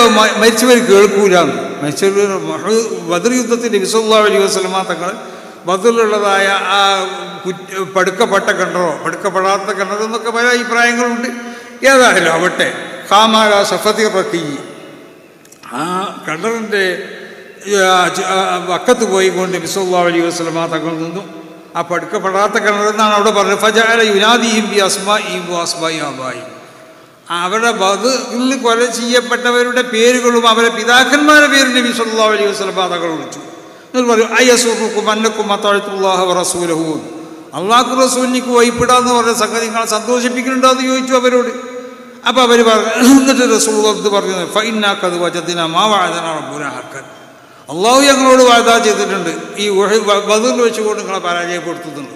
മ- മരിച്ചവർ കേൾക്കൂല മരിച്ചവർ മഹ- ബദർ യുദ്ധത്തിൻ്റെ വിസല്ലാ അലൈഹി വസ്ലമ തങ്ങൾ ബദറിലുള്ളതായ ആ കുറ്റ പടുക്കപ്പെട്ട കിണറോ പടുക്കപ്പെടാത്ത കിണറോ എന്നൊക്കെ പല അഭിപ്രായങ്ങളുണ്ട് ഏതായാലും ആവട്ടെ കാമാല സഫത്തി റക്കി ആ കിണറിൻ്റെ വക്കത്ത് പോയി കൊണ്ട് വിസല്ലാ അലൈഹി വസ്ലമ തങ്ങൾ നിന്നു ആ പടുക്കപ്പെടാത്ത കിണറെന്നാണ് അവിടെ പറഞ്ഞത് ഫജാല യുനാദിയും ബി അസ്മായും അസ്മായി അബായി അവരുടെ ബദിൽ കൊല ചെയ്യപ്പെട്ടവരുടെ പേരുകളും അവരുടെ പിതാക്കന്മാരുടെ പേരും നബി സല്ലല്ലാഹു അലൈഹി വസല്ലം തങ്ങൾ വിളിച്ചു എന്നിട്ട് പറയും അയ്യസൂറുക്കും അന്നക്കും അത്താഴത്തുള്ളാഹ റസൂലഹു അള്ളാഹു റസൂലിനിക്ക് വൈപ്പിടാന്ന് പറഞ്ഞ സംഗതി നിങ്ങളെ സന്തോഷിപ്പിക്കുന്നുണ്ടോ എന്ന് ചോദിച്ചു അവരോട് അപ്പോൾ അവർ പറഞ്ഞു എന്നിട്ട് റസൂൽ എന്ത് പറഞ്ഞു ഫൈനാക്കത് വചത്തിന മാവാഴന റബ്ബുനാക്കൻ അള്ളാഹു ഞങ്ങളോട് വാഴ്ത്താ ചെയ്തിട്ടുണ്ട് ഈ ബദറിൽ വെച്ചുകൊണ്ട് നിങ്ങളെ പരാജയപ്പെടുത്തുന്നുണ്ട്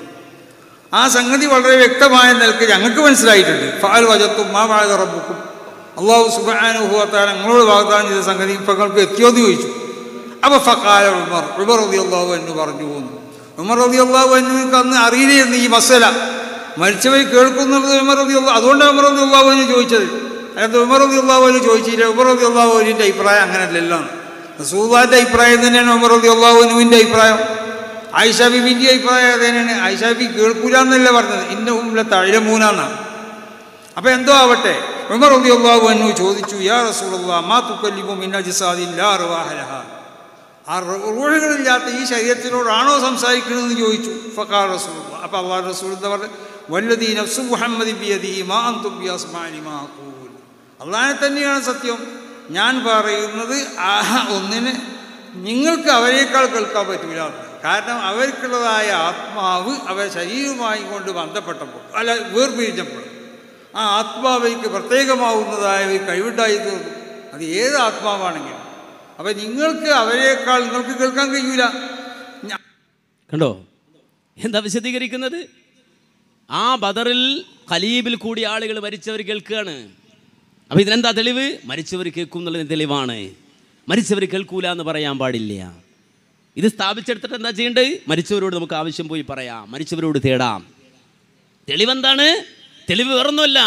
ആ സംഗതി വളരെ വ്യക്തമായ നിലക്ക് ഞങ്ങൾക്ക് മനസ്സിലായിട്ടുണ്ട് ഫാൽ വജത്തും മാ വാഴ റബ്ബുക്കും അള്ളാഹു സുബാനുഭവത്താൽ ഞങ്ങളോട് വാഗ്ദാനം ചെയ്ത സംഗതി ഇപ്പം നിങ്ങൾക്ക് എത്തിയോ എന്ന് ചോദിച്ചു അപ്പോൾ ഫക്കാല ഉമർ ഉമർ റതി അള്ളാഹു എന്ന് പറഞ്ഞു പോന്നു ഉമർ റതി അള്ളാഹു എനിക്ക് അന്ന് അറിയില്ലായിരുന്നു ഈ മസല മരിച്ചവർ കേൾക്കുന്നത് ഉമർ റതി അള്ളാഹു അതുകൊണ്ടാണ് ഉമർ റതി അള്ളാഹു എന്ന് ചോദിച്ചത് അതായത് ഉമർ റതി അള്ളാഹു എന്ന് ചോദിച്ചില്ല ഉമർ റതി അള്ളാഹുവിൻ്റെ അഭിപ്രായം അങ്ങനെയല്ലല്ലോ റസൂദാൻ്റെ അഭിപ്രായം തന്നെയാണ് ഉമർ റതി അള്ളാഹുവിൻ്റെ അഭിപ്രായം ആയിഷ ബിബിൻ്റെ അഭിപ്രായം അതന്നെയാണ് ആയിഷ ബി കേൾക്കൂല എന്നല്ല പറഞ്ഞത് ഇന്ന ഉമ്മിലെ തഴമൂനാന്നാണ് അപ്പം എന്തോ ആവട്ടെ ഉമർ റബി അള്ളാഹു എന്നു ചോദിച്ചു യാ റസൂലുള്ള മാ തുക്കല്ലിമു മിന്നജിസാദിൻ ലാ റുവാഹലഹ ആ റൂഹുകളില്ലാത്ത ഈ ശരീരത്തിനോടാണോ സംസാരിക്കണമെന്ന് ചോദിച്ചു ഫക്കാർ റസൂൽ അപ്പം അള്ളാഹ് റസൂൽ എന്താ പറഞ്ഞത് വല്ലതീ നഫ്സു മുഹമ്മദ് ബിയദി മാ അന്തും ബി അസ്മാനി മാ അഖൂൽ അള്ളാഹിനെ തന്നെയാണ് സത്യം ഞാൻ പറയുന്നത് ആ ഒന്നിന് നിങ്ങൾക്ക് അവരെക്കാൾ കേൾക്കാൻ പറ്റൂല കാരണം അവർക്കുള്ളതായ ആത്മാവ് അവർ ശരീരവുമായി കൊണ്ട് ബന്ധപ്പെട്ടപ്പോൾ അല്ല വേർപിരിഞ്ഞപ്പോൾ ആ ആത്മാവിക്ക് പ്രത്യേകമാവുന്നതായ ഒരു കഴിവുണ്ടായി തീർന്നു അത് ഏത് ആത്മാവാണെങ്കിലും അപ്പം നിങ്ങൾക്ക് അവരെക്കാൾ നിങ്ങൾക്ക് കേൾക്കാൻ കഴിയൂല ഞാ- കണ്ടോ എന്താ വിശദീകരിക്കുന്നത് ആ ബദറിൽ ഖലീബിൽ കൂടി ആളുകൾ മരിച്ചവർ കേൾക്കുകയാണ് അപ്പോൾ ഇതിനെന്താ തെളിവ് മരിച്ചവർ കേൾക്കും എന്നുള്ളതിന് തെളിവാണ് മരിച്ചവർ കേൾക്കൂല എന്ന് പറയാൻ പാടില്ല ഇത് സ്ഥാപിച്ചെടുത്തിട്ട് എന്താ ചെയ്യേണ്ടത് മരിച്ചവരോട് നമുക്ക് ആവശ്യം പോയി പറയാം മരിച്ചവരോട് തേടാം തെളിവെന്താണ് തെളിവ് വേറൊന്നുമല്ല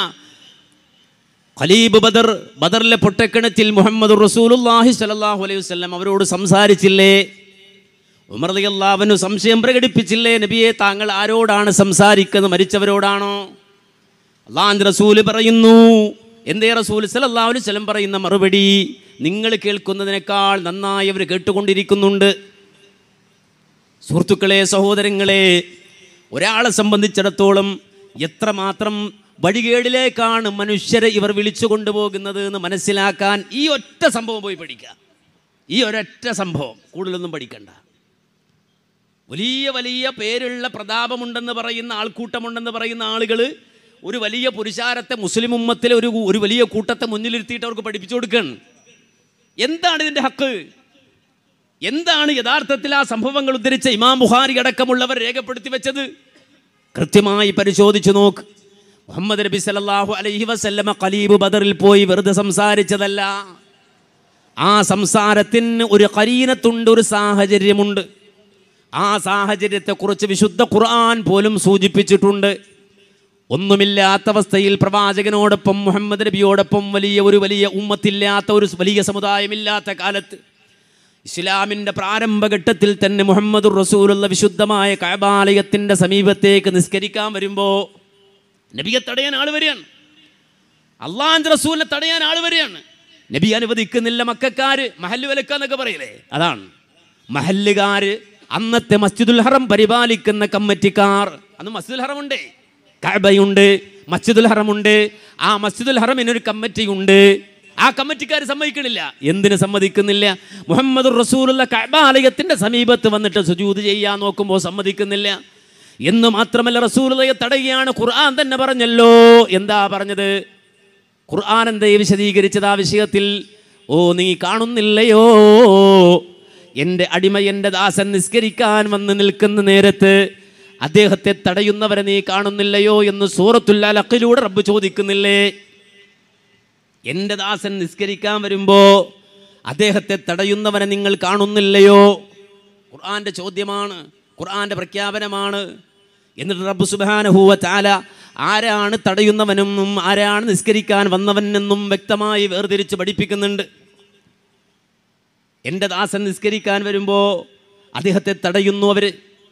ഖലീബ് ബദർ ബദറിലെ പൊട്ടക്കിണറ്റിൽ മുഹമ്മദ് റസൂലുല്ലാഹി സ്വല്ലല്ലാഹു അലൈഹി വസല്ലം അവരോട് സംസാരിച്ചില്ലേ ഉമർ റളിയല്ലാഹുവിനു സംശയം പ്രകടിപ്പിച്ചില്ലേ നബിയെ താങ്കൾ ആരോടാണ് സംസാരിക്കുന്നത് മരിച്ചവരോടാണോ അള്ളാഹ് റസൂല് പറയുന്നു എന്തേ റസൂൽ സല്ലല്ലാഹു അലൈഹി വസല്ലം പറയുന്ന മറുപടി നിങ്ങൾ കേൾക്കുന്നതിനേക്കാൾ നന്നായി അവർ കേട്ടുകൊണ്ടിരിക്കുന്നുണ്ട് സുഹൃത്തുക്കളെ സഹോദരങ്ങളെ ഒരാളെ സംബന്ധിച്ചിടത്തോളം എത്രമാത്രം വഴികേടിലേക്കാണ് മനുഷ്യരെ ഇവർ വിളിച്ചു കൊണ്ടുപോകുന്നത് എന്ന് മനസ്സിലാക്കാൻ ഈ ഒറ്റ സംഭവം പോയി പഠിക്കുക ഈ ഒരൊറ്റ സംഭവം കൂടുതലൊന്നും പഠിക്കണ്ട വലിയ വലിയ പേരുള്ള പ്രതാപമുണ്ടെന്ന് പറയുന്ന ആൾക്കൂട്ടമുണ്ടെന്ന് പറയുന്ന ആളുകൾ ഒരു വലിയ പുരുഷാരത്തെ മുസ്ലിം ഉമ്മത്തിലെ ഒരു ഒരു വലിയ കൂട്ടത്തെ മുന്നിലിരുത്തിയിട്ട് അവർക്ക് പഠിപ്പിച്ചു കൊടുക്കുകയാണ് എന്താണ് ഇതിൻ്റെ ഹക്ക് എന്താണ് യഥാർത്ഥത്തിൽ ആ സംഭവങ്ങൾ ഉദ്ധരിച്ച ഇമാം ബുഹാരി അടക്കമുള്ളവർ രേഖപ്പെടുത്തി വെച്ചത് കൃത്യമായി പരിശോധിച്ചു നോക്ക് മുഹമ്മദ് നബി സല്ലല്ലാഹു അലൈഹി വസല്ലമ ഖലീബ് ബദറിൽ പോയി വെറുതെ സംസാരിച്ചതല്ല ആ സംസാരത്തിന് ഒരു കരീനത്തുണ്ട് ഒരു സാഹചര്യമുണ്ട് ആ സാഹചര്യത്തെക്കുറിച്ച് വിശുദ്ധ ഖുർആൻ പോലും സൂചിപ്പിച്ചിട്ടുണ്ട് ഒന്നുമില്ലാത്ത അവസ്ഥയിൽ പ്രവാചകനോടൊപ്പം മുഹമ്മദ് നബിയോടൊപ്പം വലിയ ഒരു വലിയ ഉമ്മത്തില്ലാത്ത ഒരു വലിയ സമുദായമില്ലാത്ത കാലത്ത് ഇസ്ലാമിൻ്റെ പ്രാരംഭഘട്ടത്തിൽ തന്നെ മുഹമ്മദ് റസൂലുള്ള വിശുദ്ധമായ കഴബാലയത്തിൻ്റെ സമീപത്തേക്ക് നിസ്കരിക്കാൻ വരുമ്പോൾ നബിയെ തടയാൻ ആൾ വരികയാണ് അള്ളാഹ് റസൂലിനെ തടയാൻ ആൾ വരികയാണ് നബി അനുവദിക്കുന്നില്ല മക്കാര് മഹല്ല് വിലക്കാന്നൊക്കെ പറയില്ലേ അതാണ് മഹല്ലുകാര് അന്നത്തെ മസ്ജിദുൽ ഹറം പരിപാലിക്കുന്ന കമ്മിറ്റിക്കാർ അന്ന് മസ്ജിദുൽ ഹറം ഉണ്ട് കഅബയുണ്ട് മസ്ജിദുൽ ഹറമുണ്ട് ആ മസ്ജിദുൽ ഹറമിനൊരു കമ്മിറ്റിയുണ്ട് ആ കമ്മിറ്റിക്കാർ സമ്മതിക്കണില്ല എന്തിന് സമ്മതിക്കുന്നില്ല മുഹമ്മദ് റസൂലുള്ള കഅബാലയത്തിന്റെ സമീപത്ത് വന്നിട്ട് സുജൂത് ചെയ്യാൻ നോക്കുമ്പോൾ സമ്മതിക്കുന്നില്ല എന്ന് മാത്രമല്ല റസൂലയെ തടയുകയാണ് ഖുർആൻ തന്നെ പറഞ്ഞല്ലോ എന്താ പറഞ്ഞത് ഖുർആൻ എന്തേ വിശദീകരിച്ചത് ആ വിഷയത്തിൽ ഓ നീ കാണുന്നില്ലയോ എൻ്റെ അടിമ എൻ്റെ ദാസൻ നിസ്കരിക്കാൻ വന്ന് നിൽക്കുന്ന നേരത്ത് അദ്ദേഹത്തെ തടയുന്നവരെ നീ കാണുന്നില്ലയോ എന്ന് സൂറത്തുൽ അലക്കിലൂടെ റബ്ബ് ചോദിക്കുന്നില്ലേ എൻ്റെ ദാസൻ നിസ്കരിക്കാൻ വരുമ്പോൾ അദ്ദേഹത്തെ തടയുന്നവനെ നിങ്ങൾ കാണുന്നില്ലയോ ഖുർആൻ്റെ ചോദ്യമാണ് ഖുർആൻ്റെ പ്രഖ്യാപനമാണ് എന്നിട്ട് റബ്ബ് സുബാനഹൂവ ചാല ആരാണ് തടയുന്നവനെന്നും ആരാണ് നിസ്കരിക്കാൻ വന്നവനെന്നും വ്യക്തമായി വേർതിരിച്ച് പഠിപ്പിക്കുന്നുണ്ട് എൻ്റെ ദാസൻ നിസ്കരിക്കാൻ വരുമ്പോൾ അദ്ദേഹത്തെ തടയുന്നു അവര്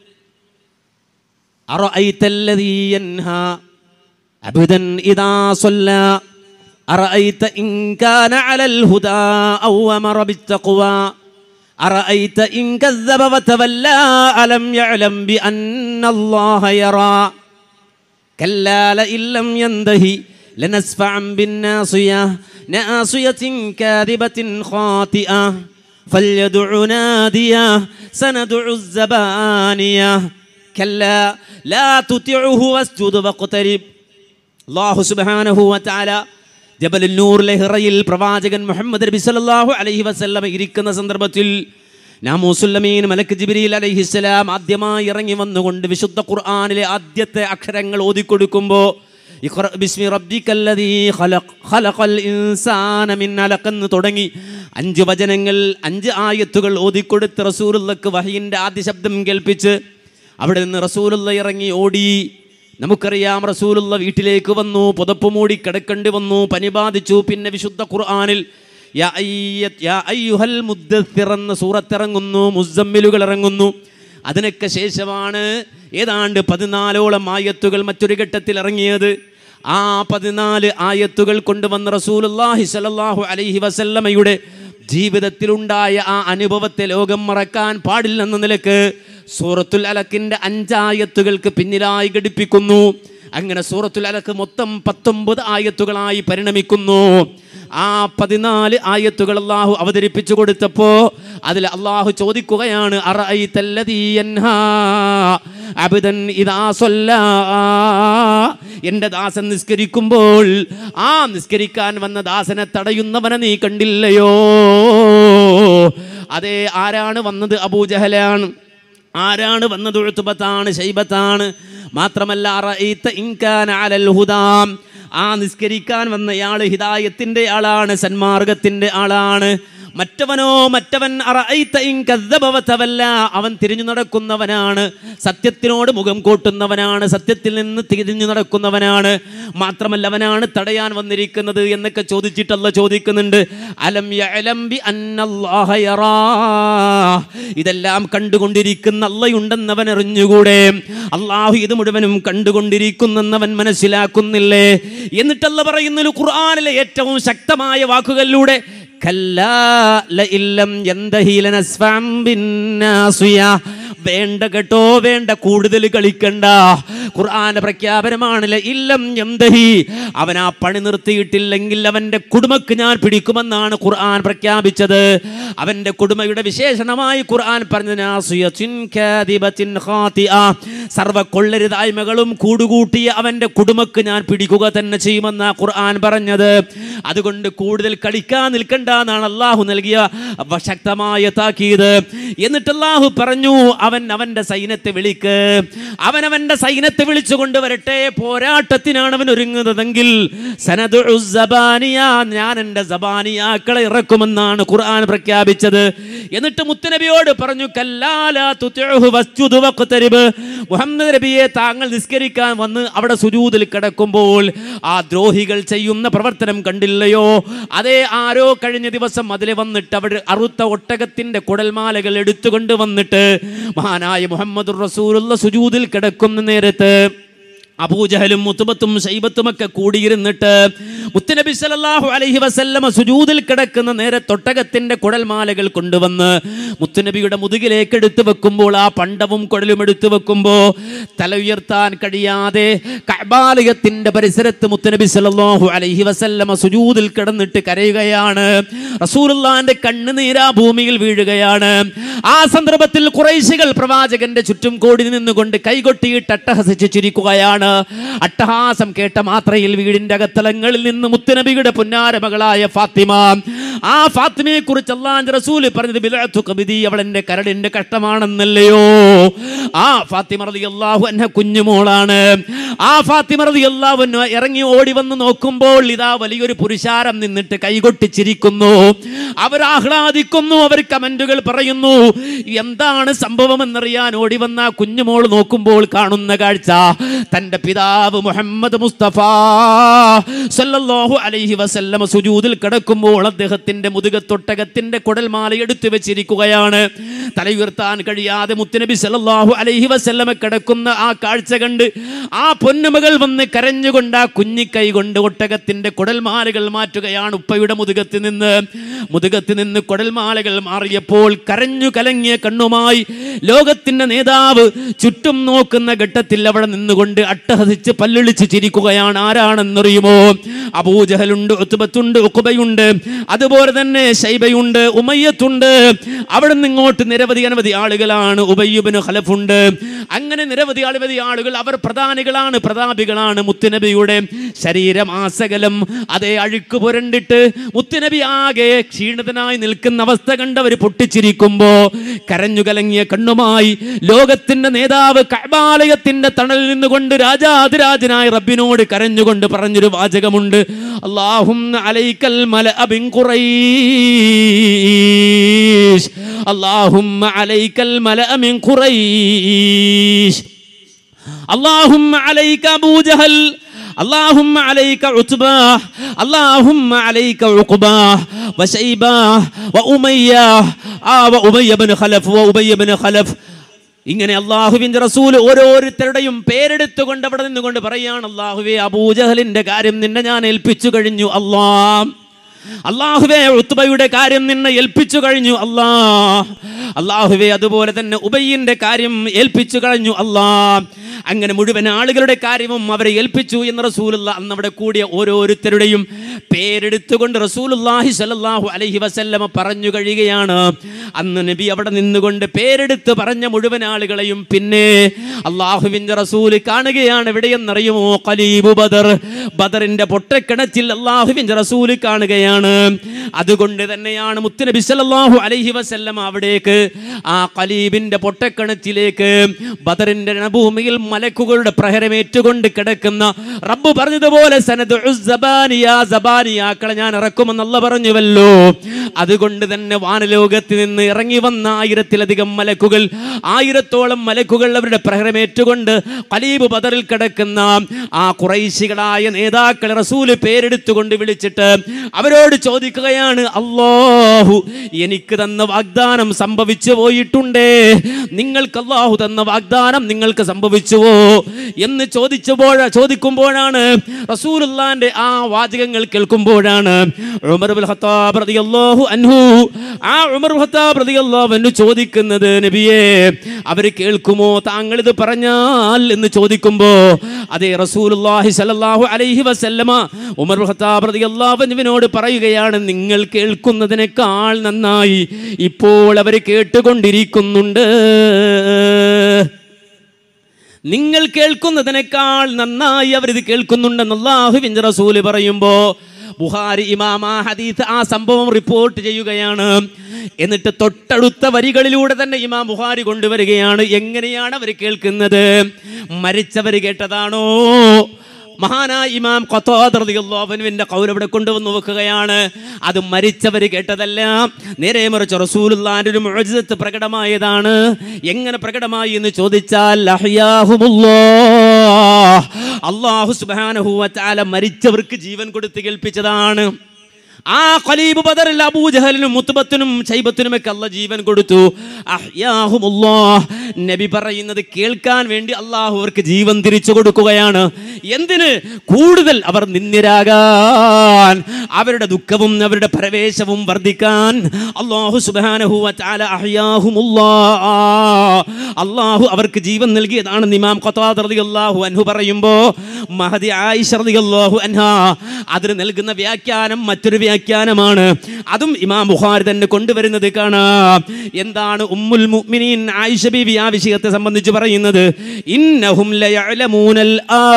أرأيت الذي ينهى عبدا إذا صلى أرأيت إن كان على الهدى أو أمر بالتقوى أرأيت إن كذب وتولى ألم يعلم بأن الله يرى كلا لئن لم ينتهي لنسفعا بالناصية ناصية كاذبة خاطئة فليدع ناديه سندع الزبانية كلا لا تطعه واسجد واقترب അള്ളാഹു സുബ്ഹാനഹു വതആല ജബൽ നൂറിലെ ഹിറയിൽ പ്രവാചകൻ മുഹമ്മദ് നബി സല്ലല്ലാഹു അലൈഹി വസല്ലമ ഇരിക്കുന്ന സന്ദർഭത്തിൽ നാമൂസുല്ലമീൻ മലക്ക് ജിബ്രീൽ അലൈഹിസ്സലാം ആദ്യമായി ഇറങ്ങി വന്നുകൊണ്ട് വിശുദ്ധ ഖുർആനിലെ ആദ്യത്തെ അക്ഷരങ്ങൾ ഓതിക്കൊടുക്കുമ്പോൾ ഇഖ്റ ബിസ്മി റബ്ബിക്കല്ലദീ ഖലഖ് ഖലഖൽ ഇൻസാന മിൻ അലഖ് എന്ന് തുടങ്ങി അഞ്ച് വചനങ്ങൾ അഞ്ച് ആയത്തുകൾ ഓതിക്കൊടുത്ത് റസൂലുള്ളക്ക് വഹയിൻ്റെ ആദ്യ ശബ്ദം കേൾപ്പിച്ച് അവിടെ നിന്ന് റസൂലുള്ള ഇറങ്ങി ഓടി നമുക്കറിയാം റസൂലുള്ള വീട്ടിലേക്ക് വന്നു പുതപ്പ് മൂടി കിടക്കേണ്ടി വന്നു പനി ബാധിച്ചു പിന്നെ വിശുദ്ധ ഖുർആനിൽ യാ അയ്യ- യാ അയ്യുഹൽ മുദ്ദസ്സിർ എന്ന സൂറത്തിറങ്ങുന്നു മുസമ്മിലുകൾ ഇറങ്ങുന്നു അതിനൊക്കെ ശേഷമാണ് ഏതാണ്ട് പതിനാലോളം ആയത്തുകൾ മറ്റൊരു ഘട്ടത്തിൽ ഇറങ്ങിയത് ആ പതിനാല് ആയത്തുകൾ കൊണ്ടുവന്ന റസൂലുള്ളാഹി സ്വല്ലല്ലാഹു അലൈഹി വസല്ലമയുടെ ജീവിതത്തിലുണ്ടായ ആ അനുഭവത്തെ ലോകം മറക്കാൻ പാടില്ലെന്ന നിലക്ക് സൂറത്തുൽ അലക്കിൻ്റെ അഞ്ചായത്തുകൾക്ക് പിന്നിലായി ഘടിപ്പിക്കുന്നു അങ്ങനെ സൂറത്തുൽ അലക്ക് മൊത്തം പത്തൊമ്പത് ആയത്തുകളായി പരിണമിക്കുന്നു ആ പതിനാല് ആയത്തുകൾ അള്ളാഹു അവതരിപ്പിച്ചു കൊടുത്തപ്പോൾ അതിൽ അള്ളാഹു ചോദിക്കുകയാണ് അറഅയ്തല്ലദീ യൻഹാ അബ്ദൻ ഇദാ സ്വല്ലാ എൻ്റെ ദാസൻ നിസ്കരിക്കുമ്പോൾ ആ നിസ്കരിക്കാൻ വന്ന ദാസനെ തടയുന്നവനെ നീ കണ്ടില്ലയോ അതെ ആരാണ് വന്നത് അബൂജഹലാണ് ആരാണ് വന്നത് ഉഴുത്തുബത്താണ് ശൈബത്താണ് മാത്രമല്ല അറഅയ്ത ഇൻകാന അലൽ ഹുദാം ആ നിസ്കരിക്കാൻ വന്നയാൾ ഹിദായത്തിൻ്റെ ആളാണ് സന്മാർഗത്തിൻ്റെ ആളാണ് മറ്റവനോ മറ്റവൻ അറഅയ്ത ഇൻ കദ്ദബ വതവല്ല അവൻ തിരിഞ്ഞു നടക്കുന്നവനാണ് സത്യത്തിനോട് മുഖം കൂട്ടുന്നവനാണ് സത്യത്തിൽ നിന്ന് തിരിഞ്ഞു നടക്കുന്നവനാണ് മാത്രമല്ല അവനാണ് തടയാൻ വന്നിരിക്കുന്നത് എന്നൊക്കെ ചോദിച്ചിട്ടല്ല ചോദിക്കുന്നുണ്ട് അലം യഅലം ബി അന്നല്ലാഹ യറാ ഇതെല്ലാം കണ്ടുകൊണ്ടിരിക്കുന്ന അള്ളയുണ്ടെന്നവൻ അറിഞ്ഞുകൂടെ അള്ളാഹു ഇത് മുഴുവനും കണ്ടുകൊണ്ടിരിക്കുന്നെന്നവൻ മനസ്സിലാക്കുന്നില്ലേ എന്നിട്ടല്ല പറയുന്ന ഖുർആനിലെ ഏറ്റവും ശക്തമായ വാക്കുകളിലൂടെ കല്ലാ ലഇല്ലം യന്തഹി ലനസ്ഫഅം ബിന്നാസിയ വേണ്ട കേട്ടോ വേണ്ട കൂടുതൽ കളിക്കണ്ട ഖുർആന്റെ പ്രഖ്യാപനമാണ് ഇല്ലം എന്തഹി അവൻ ആ പണി നിർത്തിയിട്ടില്ലെങ്കിൽ അവന്റെ കുടുംബക്ക് ഞാൻ പിടിക്കുമെന്നാണ് ഖുർആൻ പ്രഖ്യാപിച്ചത് അവന്റെ കുടുംബയുടെ വിശേഷണമായി ഖുർആൻ പറഞ്ഞത് നാസിയത്തിൻ കാദിബത്തിൻ ഖാതിഅ. സർവ്വ കൊള്ളരുതായ്മകളും കൂടുകൂട്ടിയ അവന്റെ കുടുംബക്ക് ഞാൻ പിടിക്കുക തന്നെ ചെയ്യുമെന്ന ഖുർആൻ പറഞ്ഞത് അതുകൊണ്ട് കൂടുതൽ കളിക്കാൻ നിൽക്കണ്ട എന്നാണ് അള്ളാഹു നൽകിയ വ- ശക്തമായ താക്കീത് എന്നിട്ട് അള്ളാഹു പറഞ്ഞു അവൻ അവന്റെ സൈന്യത്തെ വിളിക്ക് അവൻ അവന്റെ സൈന്യത്തെ വിളിച്ചു കൊണ്ടുവരട്ടെ പോരാട്ടത്തിനാണ് അവൻ ഒരുങ്ങുന്നതെങ്കിൽ സനദുഉ സബാനിയ ഞാൻ എൻ്റെ സബാനിയാക്കളെ ഇറക്കുമെന്നാണ് ഖുർആൻ പ്രഖ്യാപിച്ചത് എന്നിട്ട് മുത്തുനബിയോട് പറഞ്ഞു കല്ലാല തുതിഉഹു വസ്ജുദു വഖ്തരിബ് മുഹമ്മദ് നബിയെ താങ്കൾ നിസ്കരിക്കാൻ വന്ന് അവിടെ സുജൂദിൽ കിടക്കുമ്പോൾ ആ ദ്രോഹികൾ ചെയ്യുന്ന പ്രവർത്തനം കണ്ടില്ലയോ അതേ ആരോ കഴിഞ്ഞ ദിവസം അതിൽ വന്നിട്ട് അവിടെ അറുത്ത ഒട്ടകത്തിന്റെ കുടൽമാലകൾ എടുത്തുകൊണ്ട് വന്നിട്ട് മഹാനായ മുഹമ്മദ് റസൂലുള്ള സുജൂദിൽ കിടക്കുന്ന നേരത്ത് അബൂജഹലും മുത്തുബത്തും ശൈബത്തുമൊക്കെ കൂടിയിരുന്നിട്ട് മുത്തുനബി സല്ലല്ലാഹു അലൈഹി വസല്ലമ സുജൂദിൽ കിടക്കുന്ന നേരെ തൊട്ടകത്തിന്റെ കുഴൽമാലകൾ കൊണ്ടുവന്ന് മുത്തുനബിയുടെ മുതുകിലേക്ക് എടുത്തു വെക്കുമ്പോൾ ആ പണ്ടവും കുഴലും എടുത്തു വെക്കുമ്പോൾ തല ഉയർത്താൻ കഴിയാതെ കഅബാലയത്തിന്റെ പരിസരത്ത് മുത്തുനബി സല്ലല്ലാഹു അലൈഹി വസല്ലമ സുജൂദിൽ കിടന്നിട്ട് കരയുകയാണ് റസൂലുള്ളാന്റെ കണ്ണുനീരാ ഭൂമിയിൽ വീഴുകയാണ് ആ സന്ദർഭത്തിൽ കുറൈശികൾ പ്രവാചകന്റെ ചുറ്റും കൂടി നിന്നുകൊണ്ട് കൈകൊട്ടിയിട്ട് അട്ടഹസിച്ച് ചിരിക്കുകയാണ് അട്ടഹാസം കേട്ട മാത്രയിൽ വീടിന്റെ അകത്തലങ്ങളിൽ നിന്ന് മുത്തുനബിയുടെ പുന്നാര മകളായ ഫാത്തിമ ആ ഫാത്തിമയെ കുറിച്ച് അള്ളാന്റെ റസൂല് പറഞ്ഞത് ബിലഅത്തു കബിദി അവൾ എന്റെ കരടിന്റെ കഷ്ടമാണെന്നല്ലയോ ആ ഫാത്തിമ റളിയല്ലാഹു അൻഹ കുഞ്ഞുമോളാണ് ആ ഫാത്തിമ റളിയല്ലാഹു അൻഹ ഇറങ്ങി ഓടി വന്ന് നോക്കുമ്പോൾ ഇതാ വലിയൊരു പുരുഷാരം നിന്നിട്ട് കൈകൊട്ടിച്ചിരിക്കുന്നു അവർ ആഹ്ലാദിക്കുന്നു അവർ കമന്റുകൾ പറയുന്നു എന്താണ് സംഭവം എന്നറിയാൻ ഓടി വന്ന ആ കുഞ്ഞുമോൾ നോക്കുമ്പോൾ കാണുന്ന കാഴ്ച തന്റെ പിതാവ് മുഹമ്മദ് മുസ്തഫ സല്ലല്ലാഹു അലൈഹി വസല്ലമ സുജൂദിൽ കിടക്കുമ്പോൾ അദ്ദേഹത്തിന്റെ മുതുകത്തൊട്ടകത്തിന്റെ കുടൽമാല എടുത്തു വെച്ചിരിക്കുകയാണ് തലയുയർത്താൻ കഴിയാതെ മുത്തുനബി സല്ലല്ലാഹു അലൈഹി വസല്ലമ കിടക്കുന്ന ആ കാഴ്ച കണ്ട് ആ പൊന്നുമകൾ വന്ന് കരഞ്ഞുകൊണ്ട് ആ കുഞ്ഞിക്കൈ കൊണ്ട് ഒട്ടകത്തിന്റെ കുടൽമാലകൾ മാറ്റുകയാണ് ഉപ്പയുടെ മുതുകത്ത് നിന്ന് മുതുകത്ത് നിന്ന് കുടൽമാലകൾ മാറിയപ്പോൾ കരഞ്ഞു കലങ്ങിയ കണ്ണുമായി ലോകത്തിന്റെ നേതാവ് ചുറ്റും നോക്കുന്ന ഘട്ടത്തിൽ അവിടെ നിന്നുകൊണ്ട് അട്ടഹസിച്ച് പല്ലിളിച്ച് ചിരിക്കുകയാണ് ആരാണെന്നറിയുമോ അബൂജഹലുണ്ട് ഉത്തുബത്തുണ്ട് ഉക്കുബയുണ്ട് അതുപോലെ തന്നെ ശൈബയുണ്ട് ഉമയ്യത്തുണ്ട് അവിടെ നിന്ന് ഇങ്ങോട്ട് നിരവധി അനവധി ആളുകളാണ് ഉബയ്യുബിന് ഖലഫുണ്ട് അങ്ങനെ നിരവധി അനവധി ആളുകൾ അവർ പ്രധാനികളാണ് പ്രതാപികളാണ് മുത്തുനബിയുടെ ശരീരമാസകലം അതേ അഴുക്ക് പുരണ്ടിട്ട് മുത്തുനബി ആകെ ക്ഷീണിതനായി നിൽക്കുന്ന അവസ്ഥ കണ്ടവർ പൊട്ടിച്ചിരിക്കുമ്പോ കരഞ്ഞു കലങ്ങിയ കണ്ണുമായി ലോകത്തിന്റെ നേതാവ് കൈബാലയത്തിന്റെ തണലിൽ നിന്നുകൊണ്ട് രാജാതിരാജനായ റബ്ബിനോട് കരഞ്ഞുകൊണ്ട് പറഞ്ഞൊരു വാചകമുണ്ട് അള്ളാഹും അലൈക്കൽ മല അബിൻ ഖുറൈശ് അള്ളാഹും അലൈക്കൽ മല അമിൻ ഖുറൈശ് اللهم عليك أبو جهل اللهم عليك عتباه اللهم عليك عقباه وشيباه وأمياه آه وأمية بن خلف وأبي بن خلف ഇങ്ങനെ അള്ളാഹുവിന്റെ റസൂൽ ഓരോരുത്തരുടെയും പേരെടുത്തുകൊണ്ട് അവിടെ നിന്നുകൊണ്ട് പറയാണ് അള്ളാഹുവേ അബൂജഹലിന്റെ കാര്യം നിന്നെ ഞാൻ ഏൽപ്പിച്ചു കഴിഞ്ഞു അള്ളാ അള്ളാഹുവേ ഉത്തുബയുടെ കാര്യം നിന്നെ ഏൽപ്പിച്ചു കഴിഞ്ഞു അല്ലാ അള്ളാഹുവേ അതുപോലെ തന്നെ ഉബയ്യന്റെ കാര്യം ഏൽപ്പിച്ചു കഴിഞ്ഞു അല്ലാ അങ്ങനെ മുഴുവൻ ആളുകളുടെ കാര്യവും അവരെ ഏൽപ്പിച്ചു എന്ന് റസൂലുള്ള അന്ന് അവിടെ കൂടിയ ഓരോരുത്തരുടെയും പേരെടുത്തുകൊണ്ട് റസൂലുല്ലാഹി സ്വല്ലല്ലാഹു അലൈഹി വസല്ലമ പറഞ്ഞു കഴിയുകയാണ് അന്ന് നബി അവിടെ നിന്നുകൊണ്ട് പേരെടുത്ത് പറഞ്ഞ മുഴുവൻ ആളുകളെയും പിന്നെ അള്ളാഹുവിന്റെ റസൂല് കാണുകയാണ് എവിടെയെന്നറിയുമോ കലീബു ബദർ ബദറിന്റെ പൊട്ടക്കിണറ്റിൽ അള്ളാഹുവിന്റെ റസൂല് കാണുകയാണ് അതുകൊണ്ട് തന്നെയാണ് മുത്തുനബി സല്ലല്ലാഹു അലൈഹി വസല്ലമ അവിടേക്ക് ആ കലീബിന്റെ പൊട്ടക്കിണറ്റിലേക്ക് ബദറിന്റെ രണഭൂമിയിൽ മലക്കുകളുടെ പ്രഹരമേറ്റുകൊണ്ട് കിടക്കുന്ന റബ്ബ് പറഞ്ഞതുപോലെ സനദ് സബാനിയാക്കളെ ഞാൻ ഇറക്കുമെന്നല്ല പറഞ്ഞുവല്ലോ അതുകൊണ്ട് തന്നെ വാനലോകത്ത് നിന്ന് ഇറങ്ങി വന്ന ആയിരത്തിലധികം മലക്കുകൾ ആയിരത്തോളം മലക്കുകൾ അവരുടെ പ്രഹരമേറ്റുകൊണ്ട് കലീബ് ബദറിൽ കിടക്കുന്ന ആ കുറൈശികളായ നേതാക്കളെ റസൂല് പേരെടുത്തുകൊണ്ട് വിളിച്ചിട്ട് അവരോട് ചോദിക്കുകയാണ് അല്ലാഹു എനിക്ക് തന്ന വാഗ്ദാനം സംഭവിച്ചു പോയിട്ടുണ്ടേ നിങ്ങൾക്ക് അല്ലാഹു തന്ന വാഗ്ദാനം നിങ്ങൾക്ക് സംഭവിച്ചുവോ എന്ന് ചോദിച്ചപ്പോൾ ചോദിക്കുമ്പോഴാണ് റസൂലുള്ളാന്റെ ആ വാചകങ്ങൾ കേൾക്കുമ്പോഴാണ് ഉമർ ബിൻ ഖത്താബ് റളിയല്ലാഹു അൻഹു ആ ഉമർ ബിൻ ഖത്താബ് റളിയല്ലാഹു അൻഹു ചോദിക്കുന്നത് നബിയെ അവർ കേൾക്കുമോ താങ്കൾ ഇത് പറഞ്ഞാൽ എന്ന് ചോദിക്കുമ്പോ അതേ റസൂലുള്ളാഹി സ്വല്ലല്ലാഹു അലൈഹി വസല്ലമ ഉമർ ബിൻ ഖത്താബ് റളിയല്ലാഹു അൻഹുവിനോട് പറയുകയാണ് നിങ്ങൾ കേൾക്കുന്നതിനേക്കാൾ നന്നായി ഇപ്പോൾ അവർ കേട്ടുകൊണ്ടിരിക്കുന്നുണ്ട് നിങ്ങൾ കേൾക്കുന്നതിനേക്കാൾ നന്നായി അവരിത് കേൾക്കുന്നുണ്ടെന്ന് അള്ളാഹുവിൻ്റെ റസൂല് പറയുമ്പോ ബുഹാരി ഇമാമ ഹദീസ് ആ സംഭവം റിപ്പോർട്ട് ചെയ്യുകയാണ് എന്നിട്ട് തൊട്ടടുത്ത വരികളിലൂടെ തന്നെ ഇമാം ബുഹാരി കൊണ്ടുവരികയാണ് എങ്ങനെയാണ് അവർ കേൾക്കുന്നത് മരിച്ചവർ കേട്ടതാണോ മഹാനായ ഇമാം ഖത്താദർദിയുള്ളവനുവിൻ്റെ കൗരവിടെ കൊണ്ടുവന്ന് വെക്കുകയാണ് അത് മരിച്ചവർ കേട്ടതല്ല നേരെ മറിച്ച് റസൂലുള്ളാന്റെ ഒരു മുഅ്ജിസത്ത് പ്രകടമായതാണ് എങ്ങനെ പ്രകടമായി എന്ന് ചോദിച്ചാൽ അഹ്യാഹുമുല്ലാഹ് അല്ലാഹു സുബ്ഹാനഹു വ തആല മരിച്ചവർക്ക് ജീവൻ കൊടുത്ത് കേൾപ്പിച്ചതാണ് ആ ഖലീബ് ബദറിൽ അബൂജഹലിനും മുത്തുബത്തിനും ശൈബത്തിനും ഒക്കെ അല്ല ജീവൻ കൊടുത്തു അഹ്യാഹുമുല്ലാഹ് നബി പറയുന്നത് കേൾക്കാൻ വേണ്ടി അള്ളാഹു അവർക്ക് ജീവൻ തിരിച്ചു കൊടുക്കുകയാണ് എന്തിന് കൂടുതൽ അവർ നിന്ദ്യരാകാൻ അവരുടെ ദുഃഖവും അവരുടെ പ്രവേശവും വർദ്ധിക്കാൻ അള്ളാഹു സുബ്ഹാനഹു വ തആല അഹ്യാഹുമുല്ലാഹ് അള്ളാഹു അവർക്ക് ജീവൻ നൽകിയതാണ് ഇമാം ഖത്താദ് റളിയല്ലാഹു അൻഹു പറയുമ്പോൾ മഹദി ആയിഷ റളിയല്ലാഹു അൻഹാ അതിന് നൽകുന്ന വ്യാഖ്യാനം മറ്റൊരു വ്യാഖ്യാനമാണ് അതും ഇമാം ബുഖാരി തന്നെ കൊണ്ടുവരുന്നത് കാണാം എന്താണ് ഉമ്മുൽ മുഅ്മിനീൻ ആയിഷ ബീവി ആ വിഷയത്തെ സംബന്ധിച്ച് പറയുന്നത് ഇന്നഹും ലയഅലമൂനൽ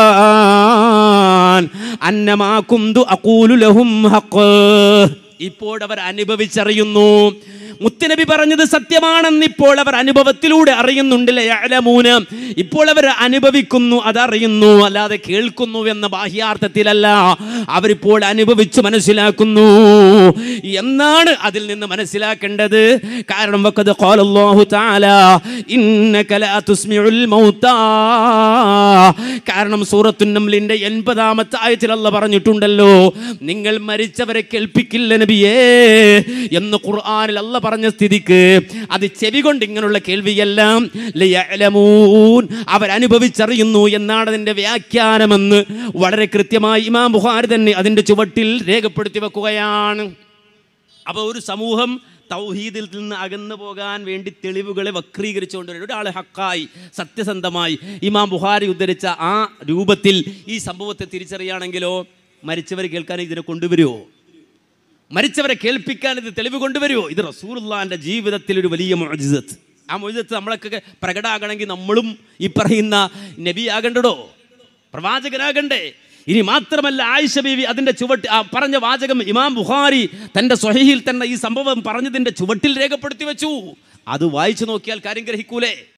ആൻ അന്നമാ കുന്തു അഖൂലു ലഹും ഹഖ് ഇപ്പോൾ അവർ അനുഭവിച്ചറിയുന്നു മുത്തനബി പറഞ്ഞത് സത്യമാണെന്ന് ഇപ്പോൾ അവർ അനുഭവത്തിലൂടെ അറിയുന്നുണ്ടല്ലേ യഅലമൂന ഇപ്പോൾ അവർ അനുഭവിക്കുന്നു അതറിയുന്നു അല്ലാതെ കേൾക്കുന്നു എന്ന ബാഹ്യാർത്ഥത്തിലല്ല അവരിപ്പോൾ അനുഭവിച്ച് മനസ്സിലാക്കുന്നു എന്നാണ് അതിൽ നിന്ന് മനസ്സിലാക്കേണ്ടത് കാരണം വഖദ് ഖാലല്ലാഹു തആല ഇന്നക ലാ തുസ്മിഉൽ മൗതാ കാരണം സൂറത്തുൻ നംലിന്റെ എൺപതാമത്തെ ആയത്തിൽ അല്ല പറഞ്ഞിട്ടുണ്ടല്ലോ നിങ്ങൾ മരിച്ചവരെ കേൾപ്പിക്കില്ല നബിയേ എന്ന് ഖുർആനിൽ അല്ല പറഞ്ഞ സ്ഥിതിക്ക് അത് ചെവി കൊണ്ട് ഇങ്ങനെയുള്ള കേൾവിയെല്ലാം ലയഅലമൂൻ അവരനുഭവിച്ചറിയുന്നു എന്നാണ് അതിൻ്റെ വ്യാഖ്യാനമെന്ന് വളരെ കൃത്യമായി ഇമാം ബുഖാരി തന്നെ അതിൻ്റെ ചുവട്ടിൽ രേഖപ്പെടുത്തി വെക്കുകയാണ് അപ്പോൾ ഒരു സമൂഹം തൗഹീദിൽ നിന്ന് അകന്നു പോകാൻ വേണ്ടി തെളിവുകളെ വക്രീകരിച്ചുകൊണ്ട് വരും ഒരാൾ ഹക്കായി സത്യസന്ധമായി ഇമാം ബുഹാരി ഉദ്ധരിച്ച ആ രൂപത്തിൽ ഈ സംഭവത്തെ തിരിച്ചറിയുകയാണെങ്കിലോ മരിച്ചവർ കേൾക്കാൻ ഇതിനെ കൊണ്ടുവരുമോ മരിച്ചവരെ കേൾപ്പിക്കാൻ ഇത് തെളിവ് കൊണ്ടുവരുമോ ഇത് റസൂലുള്ളാന്റെ ജീവിതത്തിൽ ഒരു വലിയ മൊഴിസത്ത് ആ മൊഴിസത്ത് നമ്മളൊക്കെ പ്രകടമാകണമെങ്കിൽ നമ്മളും ഈ പറയുന്ന നബിയാകണ്ടടോ പ്രവാചകനാകണ്ടേ ഇനി മാത്രമല്ല ആയിഷ ബീവി അതിൻ്റെ ചുവട്ട് ആ പറഞ്ഞ വാചകം ഇമാം ബുഖാരി തൻ്റെ സ്വഹയിൽ തന്നെ ഈ സംഭവം പറഞ്ഞതിൻ്റെ ചുവട്ടിൽ രേഖപ്പെടുത്തി വെച്ചു അത് വായിച്ചു നോക്കിയാൽ കാര്യം ഗ്രഹിക്കൂലേ